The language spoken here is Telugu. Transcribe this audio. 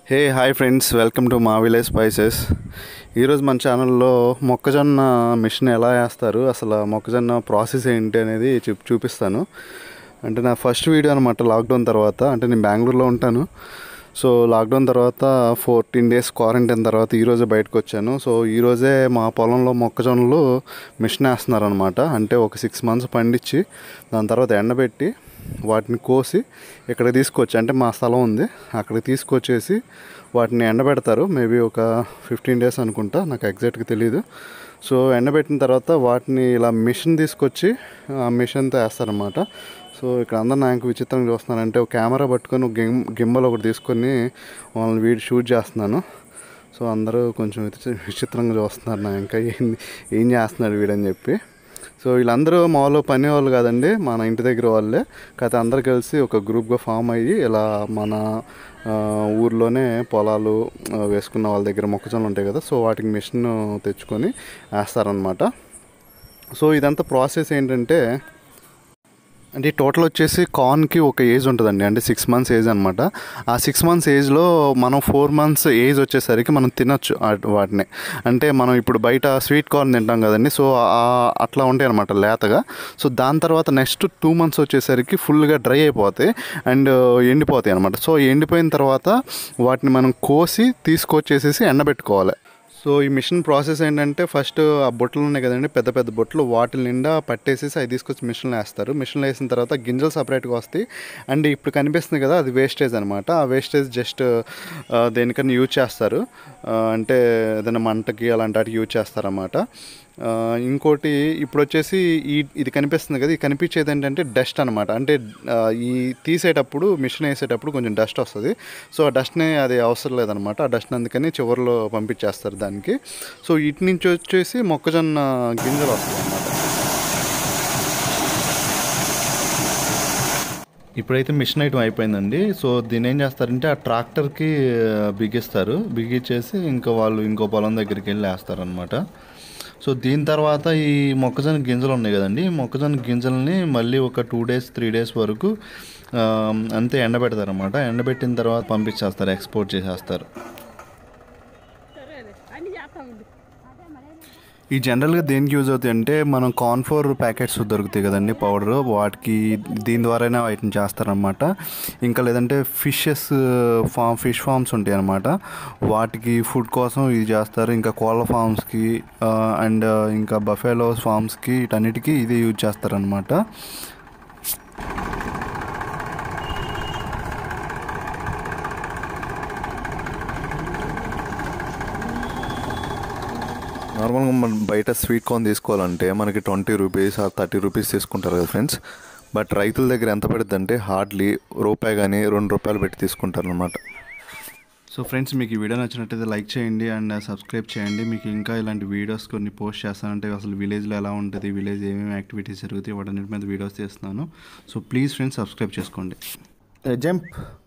hey hi friends welcome to మా విలేజ్ స్పైసెస్ ఈరోజు మన ఛానల్లో మొక్కజొన్న మిషన్ ఎలా వేస్తారు అసలు ఆ మొక్కజొన్న ప్రాసెస్ ఏంటి అనేది చూ చూపిస్తాను అంటే నా ఫస్ట్ వీడియో అనమాట లాక్డౌన్ తర్వాత అంటే నేను బెంగళూరులో ఉంటాను సో లాక్డౌన్ తర్వాత ఫోర్టీన్ డేస్ క్వారంటైన్ తర్వాత ఈరోజే బయటకు వచ్చాను సో ఈరోజే మా పొలంలో మొక్కజొన్నలు మిషన్ వేస్తున్నారనమాట అంటే ఒక సిక్స్ మంత్స్ పండించి దాని తర్వాత ఎండబెట్టి వాటిని కోసి ఇక్కడ తీసుకొచ్చి అంటే మా స్థలం ఉంది అక్కడికి తీసుకొచ్చేసి వాటిని ఎండబెడతారు మేబీ ఒక ఫిఫ్టీన్ డేస్ అనుకుంటా నాకు ఎగ్జాక్ట్గా తెలియదు సో ఎండబెట్టిన తర్వాత వాటిని ఇలా మిషన్ తీసుకొచ్చి ఆ మిషన్తో వేస్తారనమాట సో ఇక్కడ అందరు నాకు విచిత్రంగా చూస్తున్నారంటే ఒక కెమెరా పట్టుకొని ఒక గిమ్ గింబల్ ఒకటి తీసుకొని వాళ్ళని వీడియో షూట్ చేస్తున్నాను సో అందరూ కొంచెం విచి- విచిత్రంగా చూస్తున్నారు నా ఇంకా ఏం ఏం చేస్తున్నాడు వీడని చెప్పి సో వీళ్ళందరూ మాలో పని వాళ్ళు కాదండి మన ఇంటి దగ్గర వాళ్ళే కాకపోతే అందరు కలిసి ఒక గ్రూప్గా ఫామ్ అయ్యి ఇలా మన ఆ, ఊర్లోనే పొలాలు ఆ, వేసుకున్న వాళ్ళ దగ్గర మొక్కజొన్నలు ఉంటాయి కదా సో వాటికి మిషన్ తెచ్చుకొని వేస్తారనమాట సో ఇదంతా ప్రాసెస్ ఏంటంటే అంటే టోటల్ వచ్చేసి కార్న్కి ఒక ఏజ్ ఉంటుందండి అంటే సిక్స్ మంత్స్ ఏజ్ అనమాట ఆ సిక్స్ మంత్స్ ఏజ్లో మనం ఫోర్ మంత్స్ ఏజ్ వచ్చేసరికి మనం తినొచ్చు ఆ- వాటిని అంటే మనం ఇప్పుడు బయట స్వీట్ కార్న్ తింటాం కదండి సో ఆ- అట్లా ఉంటాయి అనమాట లేతగా సో దాని తర్వాత నెక్స్ట్ టూ మంత్స్ వచ్చేసరికి ఫుల్గా డ్రై అయిపోతాయి అండ్ ఎండిపోతాయి అనమాట సో ఎండిపోయిన తర్వాత వాటిని మనం కోసి తీసుకొచ్చేసేసి ఎండబెట్టుకోవాలి సో ఈ మిషన్ ప్రాసెస్ ఏంటంటే ఫస్ట్ ఆ బొట్టలు ఉన్నాయి కదండి పెద్ద పెద్ద బొట్టలు వాటి నిండా పట్టేసేసి అవి తీసుకొచ్చి మిషన్లో వేస్తారు మిషన్లో వేసిన తర్వాత గింజలు సపరేట్గా వస్తాయి అండ్ ఇప్పుడు కనిపిస్తుంది కదా అది వేస్టేజ్ అనమాట ఆ వేస్టేజ్ జస్ట్ దేనికన్నా యూజ్ చేస్తారు ఆ, అంటే ఏదైనా మంటకి అలాంటి వాటికి యూజ్ చేస్తారన్నమాట ఆ, ఇంకోటి ఇప్పుడు వచ్చేసి ఈ ఇది కనిపిస్తుంది కదా ఇది కనిపించేది ఏంటంటే డస్ట్ అనమాట అంటే ఆ, ఈ తీసేటప్పుడు మిషన్ వేసేటప్పుడు కొంచెం డస్ట్ వస్తుంది సో ఆ డస్ట్ని అది అవసరం లేదనమాట ఆ డస్ట్ అందుకని చివరిలో పంపించేస్తారు దానికి సో ఇటు నుంచి వచ్చేసి మొక్కజొన్న గింజలు వస్తాయి అన్నమాట ఇప్పుడైతే మిషన్ ఐటమ్ అయిపోయిందండి సో దీన్ని ఏం చేస్తారంటే ఆ ట్రాక్టర్కి బిగిస్తారు బిగించేసి ఇంకా వాళ్ళు ఇంకో పొలం దగ్గరికి వెళ్ళి వేస్తారనమాట సో దీని తర్వాత ఈ మొక్కజొన్న గింజలు ఉన్నాయి కదండి ఈ మొక్కజొన్న గింజల్ని మళ్ళీ ఒక టూ డేస్ త్రీ డేస్ వరకు ఆ, అంతే ఎండబెడతారనమాట ఎండబెట్టిన తర్వాత పంపించేస్తారు ఎక్స్పోర్ట్ చేసేస్తారు అన్ని చేస్తా ఉంది ఈ జనరల్గా దేనికి యూజ్ అవుతాయి అంటే మనం కార్న్ ఫ్లోర్ ప్యాకెట్స్ దొరుకుతాయి కదండి పౌడర్ వాటికి దీని ద్వారానే వాటిని చేస్తారనమాట ఇంకా లేదంటే ఫిషెస్ ఫామ్ ఫిష్ ఫార్మ్స్ ఉంటాయి అనమాట వాటికి ఫుడ్ కోసం ఇది చేస్తారు ఇంకా కోళ్ళ ఫార్మ్స్కి అండ్ ఇంకా బఫేలో ఫార్మ్స్కి వీటన్నిటికీ ఇది యూజ్ చేస్తారనమాట నార్మల్గా మనం బయట స్వీట్ కార్న్ తీసుకోవాలంటే మనకి ట్వంటీ రూపీస్ ఆ థర్టీ రూపీస్ తీసుకుంటారు కదా ఫ్రెండ్స్ బట్ రైతుల దగ్గర ఎంత పడుతుంది అంటే హార్డ్లీ రూపాయి కానీ రెండు రూపాయలు పెట్టి తీసుకుంటారు అనమాట సో ఫ్రెండ్స్ మీకు ఈ వీడియో నచ్చినట్టయితే లైక్ చేయండి అండ్ సబ్స్క్రైబ్ చేయండి మీకు ఇంకా ఇలాంటి వీడియోస్ కొన్ని పోస్ట్ చేస్తానంటే అసలు విలేజ్లో ఎలా ఉంటుంది విలేజ్ ఏమేమి యాక్టివిటీస్ జరుగుతాయి వాటన్నిటి మీద వీడియోస్ చేస్తున్నాను సో ప్లీజ్ ఫ్రెండ్స్ సబ్స్క్రైబ్ చేసుకోండి జంప్